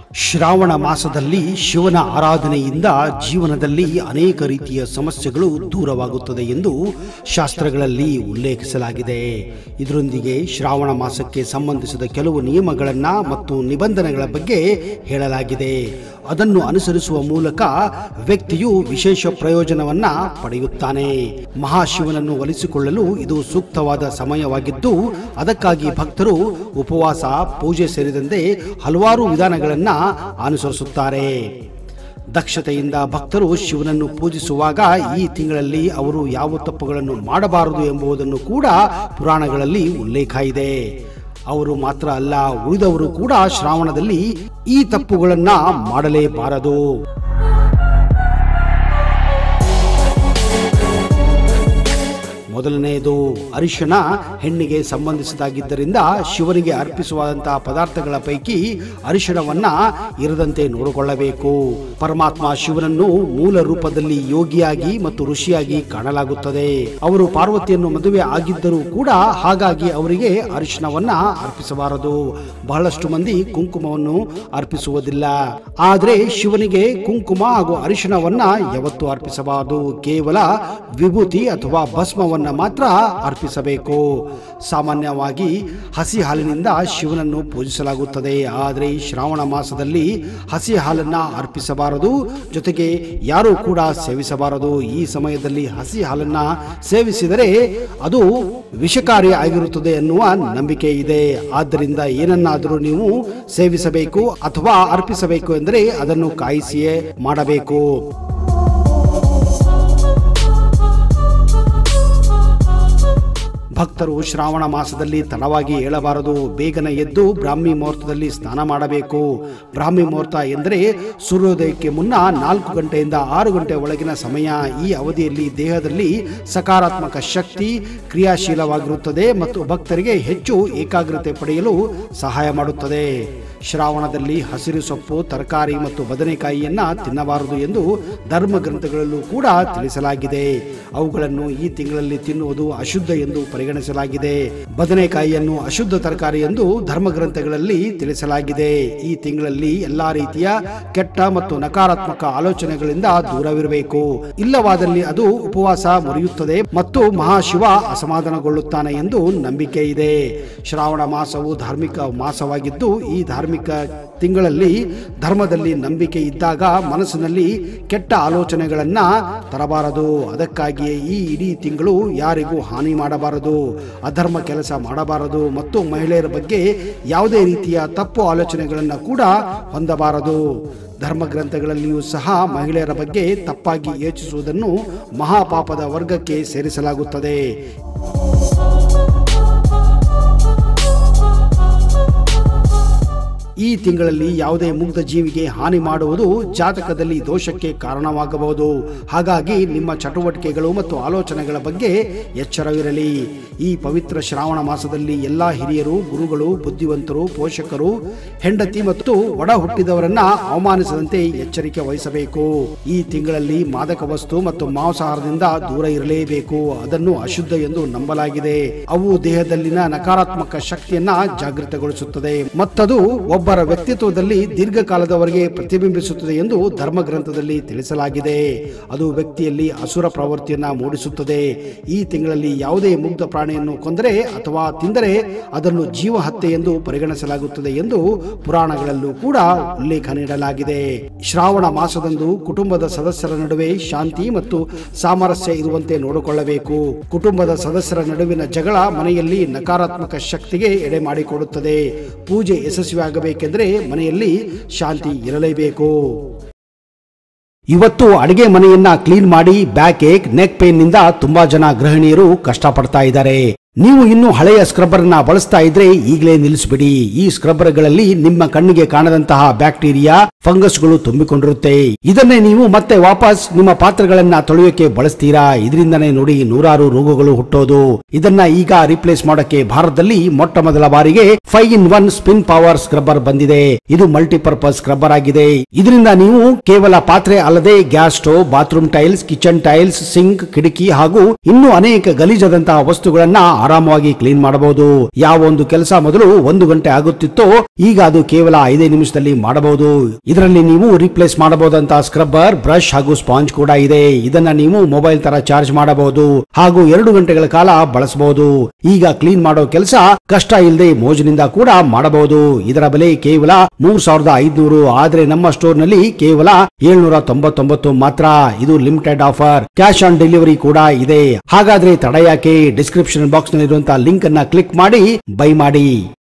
ಶ್ರಾವಣ ಮಾಸದಲ್ಲಿ ಶಿವನ ಆರಾಧನೆಯಿಂದ ಜೀವನದಲ್ಲಿ ಅನೇಕ ರೀತಿಯ ಸಮಸ್ಯೆಗಳು ದೂರವಾಗುತ್ತದೆ ಎಂದು ಶಾಸ್ತ್ರಗಳಲ್ಲಿ ಉಲ್ಲೇಖಿಸಲಾಗಿದೆ ಇದರೊಂದಿಗೆ ಶ್ರಾವಣ ಮಾಸಕ್ಕೆ ಸಂಬಂಧಿಸಿದ ಕೆಲವು ನಿಯಮಗಳನ್ನ ಮತ್ತು ನಿಬಂಧನೆಗಳ ಬಗ್ಗೆ ಹೇಳಲಾಗಿದೆ ಅದನ್ನು ಅನುಸರಿಸುವ ಮೂಲಕ ವ್ಯಕ್ತಿಯು ವಿಶೇಷ ಪ್ರಯೋಜನವನ್ನ ಪಡೆಯುತ್ತಾನೆ ಮಹಾಶಿವನನ್ನು ಒಲಿಸಿಕೊಳ್ಳಲು ಇದು ಸೂಕ್ತವಾದ ಸಮಯವಾಗಿದ್ದು ಅದಕ್ಕಾಗಿ ಭಕ್ತರು ಉಪವಾಸ ಪೂಜೆ ಸೇರಿದಂತೆ ಹಲವಾರು ವಿಧಾನಗಳನ್ನ ಅನುಸರಿಸುತ್ತಾರೆ ದಕ್ಷತೆಯಿಂದ ಭಕ್ತರು ಶಿವನನ್ನು ಪೂಜಿಸುವಾಗ ಈ ತಿಂಗಳಲ್ಲಿ ಅವರು ಯಾವ ತಪ್ಪುಗಳನ್ನು ಮಾಡಬಾರದು ಎಂಬುದನ್ನು ಕೂಡ ಪುರಾಣಗಳಲ್ಲಿ ಉಲ್ಲೇಖ ಇದೆ ಅವರು ಮಾತ್ರ ಅಲ್ಲ ಉಳಿದವರು ಕೂಡ ಶ್ರಾವಣದಲ್ಲಿ ಈ ತಪ್ಪುಗಳನ್ನ ಮಾಡಲೇಬಾರದು ಮೊದಲನೆಯದು ಅರಿಶಿಣ ಹೆಣ್ಣಿಗೆ ಸಂಬಂಧಿಸಿದಾಗಿದ್ದರಿಂದ ಶಿವನಿಗೆ ಅರ್ಪಿಸುವಂತಹ ಪದಾರ್ಥಗಳ ಪೈಕಿ ಅರಿಶಿಣವನ್ನ ಇರದಂತೆ ನೋಡಿಕೊಳ್ಳಬೇಕು ಪರಮಾತ್ಮ ಶಿವನನ್ನು ಮೂಲ ರೂಪದಲ್ಲಿ ಯೋಗಿಯಾಗಿ ಮತ್ತು ಋಷಿಯಾಗಿ ಕಾಣಲಾಗುತ್ತದೆ ಅವರು ಪಾರ್ವತಿಯನ್ನು ಮದುವೆ ಆಗಿದ್ದರೂ ಕೂಡ ಹಾಗಾಗಿ ಅವರಿಗೆ ಅರಿಶಿಣವನ್ನ ಅರ್ಪಿಸಬಾರದು ಬಹಳಷ್ಟು ಮಂದಿ ಕುಂಕುಮವನ್ನು ಅರ್ಪಿಸುವುದಿಲ್ಲ ಆದರೆ ಶಿವನಿಗೆ ಕುಂಕುಮ ಹಾಗೂ ಅರಿಶಿಣವನ್ನ ಯಾವತ್ತೂ ಅರ್ಪಿಸಬಾರದು ಕೇವಲ ವಿಭೂತಿ ಅಥವಾ ಭಸ್ಮವನ್ನ ಮಾತ್ರ ಅರ್ಪಿಸಬೇಕು ಸಾಮಾನ್ಯವಾಗಿ ಹಸಿ ಹಾಲಿನಿಂದ ಶಿವನನ್ನು ಪೂಜಿಸಲಾಗುತ್ತದೆ ಆದರೆ ಈ ಶ್ರಾವಣ ಮಾಸದಲ್ಲಿ ಹಸಿ ಹಾಲನ್ನ ಅರ್ಪಿಸಬಾರದು ಜೊತೆಗೆ ಯಾರು ಕೂಡ ಸೇವಿಸಬಾರದು ಈ ಸಮಯದಲ್ಲಿ ಹಸಿ ಹಾಲನ್ನ ಸೇವಿಸಿದರೆ ಅದು ವಿಷಕಾರಿ ಆಗಿರುತ್ತದೆ ಎನ್ನುವ ನಂಬಿಕೆ ಇದೆ ಆದ್ದರಿಂದ ಏನನ್ನಾದರೂ ನೀವು ಸೇವಿಸಬೇಕು ಅಥವಾ ಅರ್ಪಿಸಬೇಕು ಎಂದರೆ ಅದನ್ನು ಕಾಯಿಸಿಯೇ ಮಾಡಬೇಕು ಭಕ್ತರು ಶ್ರಾವಣ ಮಾಸದಲ್ಲಿ ತಡವಾಗಿ ಏಳಬಾರದು ಬೇಗನೆ ಎದ್ದು ಬ್ರಾಹ್ಮಿ ಮುಹೂರ್ತದಲ್ಲಿ ಸ್ನಾನ ಮಾಡಬೇಕು ಬ್ರಾಹ್ಮಿ ಮುಹೂರ್ತ ಎಂದರೆ ಸೂರ್ಯೋದಯಕ್ಕೆ ಮುನ್ನ ನಾಲ್ಕು ಗಂಟೆಯಿಂದ ಆರು ಗಂಟೆ ಒಳಗಿನ ಸಮಯ ಈ ಅವಧಿಯಲ್ಲಿ ದೇಹದಲ್ಲಿ ಸಕಾರಾತ್ಮಕ ಶಕ್ತಿ ಕ್ರಿಯಾಶೀಲವಾಗಿರುತ್ತದೆ ಮತ್ತು ಭಕ್ತರಿಗೆ ಹೆಚ್ಚು ಏಕಾಗ್ರತೆ ಪಡೆಯಲು ಸಹಾಯ ಮಾಡುತ್ತದೆ ಶ್ರಾವಣದಲ್ಲಿ ಹಸಿರು ಸೊಪ್ಪು ತರಕಾರಿ ಮತ್ತು ಬದನೆಕಾಯಿಯನ್ನ ತಿನ್ನಬಾರದು ಎಂದು ಧರ್ಮ ಗ್ರಂಥಗಳಲ್ಲೂ ಕೂಡ ತಿಳಿಸಲಾಗಿದೆ ಅವುಗಳನ್ನು ಈ ತಿಂಗಳಲ್ಲಿ ತಿನ್ನುವುದು ಅಶುದ್ಧ ಎಂದು ಪರಿಗಣಿಸಲಾಗಿದೆ ಬದನೆಕಾಯಿಯನ್ನು ಅಶುದ್ಧ ತರಕಾರಿ ಎಂದು ಧರ್ಮ ಗ್ರಂಥಗಳಲ್ಲಿ ತಿಳಿಸಲಾಗಿದೆ ಈ ತಿಂಗಳಲ್ಲಿ ಎಲ್ಲಾ ರೀತಿಯ ಕೆಟ್ಟ ಮತ್ತು ನಕಾರಾತ್ಮಕ ಆಲೋಚನೆಗಳಿಂದ ದೂರವಿರಬೇಕು ಇಲ್ಲವಾದಲ್ಲಿ ಅದು ಉಪವಾಸ ಮುರಿಯುತ್ತದೆ ಮತ್ತು ಮಹಾಶಿವ ಅಸಮಾಧಾನಗೊಳ್ಳುತ್ತಾನೆ ಎಂದು ನಂಬಿಕೆ ಇದೆ ಶ್ರಾವಣ ಮಾಸವು ಧಾರ್ಮಿಕ ಮಾಸವಾಗಿದ್ದು ಈ ಧಾರ್ಮಿಕ ತಿಂಗಳಲ್ಲಿ ಧರ್ಮದಲ್ಲಿ ನಂಬಿಕೆ ಇದ್ದಾಗ ಮನಸ್ಸಿನಲ್ಲಿ ಕೆಟ್ಟ ಆಲೋಚನೆಗಳನ್ನ ತರಬಾರದು ಅದಕ್ಕಾಗಿಯೇ ಈ ಇಡೀ ತಿಂಗಳು ಯಾರಿಗೂ ಹಾನಿ ಮಾಡಬಾರದು ಅಧರ್ಮ ಕೆಲಸ ಮಾಡಬಾರದು ಮತ್ತು ಮಹಿಳೆಯರ ಬಗ್ಗೆ ಯಾವುದೇ ರೀತಿಯ ತಪ್ಪು ಆಲೋಚನೆಗಳನ್ನು ಕೂಡ ಹೊಂದಬಾರದು ಧರ್ಮ ಗ್ರಂಥಗಳಲ್ಲಿಯೂ ಸಹ ಮಹಿಳೆಯರ ಬಗ್ಗೆ ತಪ್ಪಾಗಿ ಯೋಚಿಸುವುದನ್ನು ಮಹಾಪಾಪದ ವರ್ಗಕ್ಕೆ ಸೇರಿಸಲಾಗುತ್ತದೆ ಈ ತಿಂಗಳಲ್ಲಿ ಯಾವುದೇ ಮುಗ್ಧ ಜೀವಿಗೆ ಹಾನಿ ಮಾಡುವುದು ಜಾತಕದಲ್ಲಿ ದೋಷಕ್ಕೆ ಕಾರಣವಾಗಬಹುದು ಹಾಗಾಗಿ ನಿಮ್ಮ ಚಟುವಟಿಕೆಗಳು ಮತ್ತು ಆಲೋಚನೆಗಳ ಬಗ್ಗೆ ಎಚ್ಚರವಿರಲಿ ಈ ಪವಿತ್ರ ಶ್ರಾವಣ ಮಾಸದಲ್ಲಿ ಎಲ್ಲಾ ಹಿರಿಯರು ಗುರುಗಳು ಬುದ್ಧಿವಂತರು ಪೋಷಕರು ಹೆಂಡತಿ ಮತ್ತು ಒಡ ಹುಟ್ಟಿದವರನ್ನ ಅವಮಾನಿಸದಂತೆ ಎಚ್ಚರಿಕೆ ವಹಿಸಬೇಕು ಈ ತಿಂಗಳಲ್ಲಿ ಮಾದಕ ವಸ್ತು ಮತ್ತು ಮಾಂಸಾಹಾರದಿಂದ ದೂರ ಇರಲೇಬೇಕು ಅದನ್ನು ಅಶುದ್ಧ ಎಂದು ನಂಬಲಾಗಿದೆ ಅವು ದೇಹದಲ್ಲಿನ ನಕಾರಾತ್ಮಕ ಶಕ್ತಿಯನ್ನ ಜಾಗೃತಗೊಳಿಸುತ್ತದೆ ಮತ್ತದು ಒಬ್ಬರ ವ್ಯಕ್ತಿತ್ವದಲ್ಲಿ ದೀರ್ಘಕಾಲದವರೆಗೆ ಪ್ರತಿಬಿಂಬಿಸುತ್ತದೆ ಎಂದು ಧರ್ಮ ಗ್ರಂಥದಲ್ಲಿ ತಿಳಿಸಲಾಗಿದೆ ಅದು ವ್ಯಕ್ತಿಯಲ್ಲಿ ಅಸುರ ಪ್ರವೃತ್ತಿಯನ್ನ ಮೂಡಿಸುತ್ತದೆ ಈ ತಿಂಗಳಲ್ಲಿ ಯಾವುದೇ ಮುಗ್ಧ ಪ್ರಾಣಿಯನ್ನು ಕೊಂದರೆ ಅಥವಾ ತಿಂದರೆ ಅದನ್ನು ಜೀವ ಹತ್ಯೆ ಎಂದು ಪರಿಗಣಿಸಲಾಗುತ್ತದೆ ಎಂದು ಪುರಾಣಗಳಲ್ಲೂ ಕೂಡ ಉಲ್ಲೇಖ ನೀಡಲಾಗಿದೆ ಶ್ರಾವಣ ಮಾಸದಂದು ಕುಟುಂಬದ ಸದಸ್ಯರ ನಡುವೆ ಶಾಂತಿ ಮತ್ತು ಸಾಮರಸ್ಯ ಇರುವಂತೆ ನೋಡಿಕೊಳ್ಳಬೇಕು ಕುಟುಂಬದ ಸದಸ್ಯರ ನಡುವಿನ ಜಗಳ ಮನೆಯಲ್ಲಿ ನಕಾರಾತ್ಮಕ ಶಕ್ತಿಗೆ ಎಡೆ ಮಾಡಿಕೊಡುತ್ತದೆ ಪೂಜೆ ಯಶಸ್ವಿಯಾಗಬೇಕೆಂದರೆ ಮನೆಯಲ್ಲಿ ಶಾಂತಿ ಇರಲೇಬೇಕು ಇವತ್ತು ಅಡಿಗೆ ಮನೆಯನ್ನ ಕ್ಲೀನ್ ಮಾಡಿ ಬ್ಯಾಕ್ ಏಕ್ ನೆಕ್ ಪೇನ್ ನಿಂದ ತುಂಬಾ ಜನ ಗೃಹಿಣಿಯರು ಕಷ್ಟಪಡ್ತಾ ಇದ್ದಾರೆ ನೀವು ಇನ್ನು ಹಳೆಯ ಸ್ಕ್ರಬ್ಬರ್ ನ ಬಳಸ್ತಾ ಇದ್ರೆ ಈಗಲೇ ನಿಲ್ಲಿಸ್ಬಿಡಿ ಈ ಸ್ಕ್ರಬ್ಬರ್ಗಳಲ್ಲಿ ನಿಮ್ಮ ಕಣ್ಣಿಗೆ ಕಾಣದಂತಹ ಬ್ಯಾಕ್ಟೀರಿಯಾ ಫಂಗಸ್ಗಳು ತುಂಬಿಕೊಂಡಿರುತ್ತೆ ಇದನ್ನೇ ನೀವು ಮತ್ತೆ ವಾಪಸ್ ನಿಮ್ಮ ಪಾತ್ರೆಗಳನ್ನ ತೊಳೆಯೋಕೆ ಬಳಸ್ತೀರಾ ಇದರಿಂದನೇ ನೋಡಿ ನೂರಾರು ರೋಗಗಳು ಹುಟ್ಟೋದು ಇದನ್ನ ಈಗ ರಿಪ್ಲೇಸ್ ಮಾಡೋಕೆ ಭಾರತದಲ್ಲಿ ಮೊಟ್ಟ ಮೊದಲ ಬಾರಿಗೆ five in one spin power scrubber ಬಂದಿದೆ ಇದು ಮಲ್ಟಿಪರ್ಪಸ್ ಸ್ಕ್ರಬ್ಬರ್ ಆಗಿದೆ ಇದರಿಂದ ನೀವು ಕೇವಲ ಪಾತ್ರೆ ಅಲ್ಲದೆ gas stove bathroom tiles kitchen tiles sink ಕಿಟಕಿ ಹಾಗೂ ಇನ್ನೂ ಅನೇಕ ಗಲೀಜಾದಂತಹ ವಸ್ತುಗಳನ್ನ ಆರಾಮವಾಗಿ ಕ್ಲೀನ್ ಮಾಡಬಹುದು ಯಾವ ಒಂದು ಕೆಲಸ ಮೊದಲು ಒಂದು ಗಂಟೆ ಆಗುತ್ತಿತ್ತೋ ಈಗ ಅದು ಕೇವಲ ಐದೇ ನಿಮಿಷದಲ್ಲಿ ಮಾಡಬಹುದು ಇದರಲ್ಲಿ ನೀವು ರಿಪ್ಲೇಸ್ ಮಾಡಬಹುದಂತ ಸ್ಕ್ರಬ್ಬರ್ ಬ್ರಷ್ ಹಾಗೂ ಸ್ಪಾಂಜ್ ಕೂಡ ಇದೆ ಇದನ್ನ ನೀವು ಮೊಬೈಲ್ ತರ ಚಾರ್ಜ್ ಮಾಡಬಹುದು ಹಾಗೂ ಎರಡು ಗಂಟೆಗಳ ಕಾಲ ಬಳಸಬಹುದು ಈಗ ಕ್ಲೀನ್ ಮಾಡೋ ಕೆಲಸ ಕಷ್ಟ ಇಲ್ಲದೆ ಮೋಜಿನಿಂದ ಕೂಡ ಮಾಡಬಹುದು ಇದರ ಬೆಲೆ ಕೇವಲ ಮೂರ್ ಸಾವಿರದ ಐದ್ನೂರು ಆದ್ರೆ ನಮ್ಮ ಸ್ಟೋರ್ ನಲ್ಲಿ ಕೇವಲ ಏಳ್ನೂರ ತೊಂಬತ್ತೊಂಬತ್ತು ಮಾತ್ರ ಇದು limited offer cash on delivery ಕೂಡ ಇದೆ ಹಾಗಾದ್ರೆ ತಡ ಯಾಕೆ ಡಿಸ್ಕ್ರಿಪ್ಷನ್ ಬಾಕ್ಸ್ ನಲ್ಲಿರುವಂತಹ ಲಿಂಕ್ ಅನ್ನ ಕ್ಲಿಕ್ ಮಾಡಿ ಬೈ ಮಾಡಿ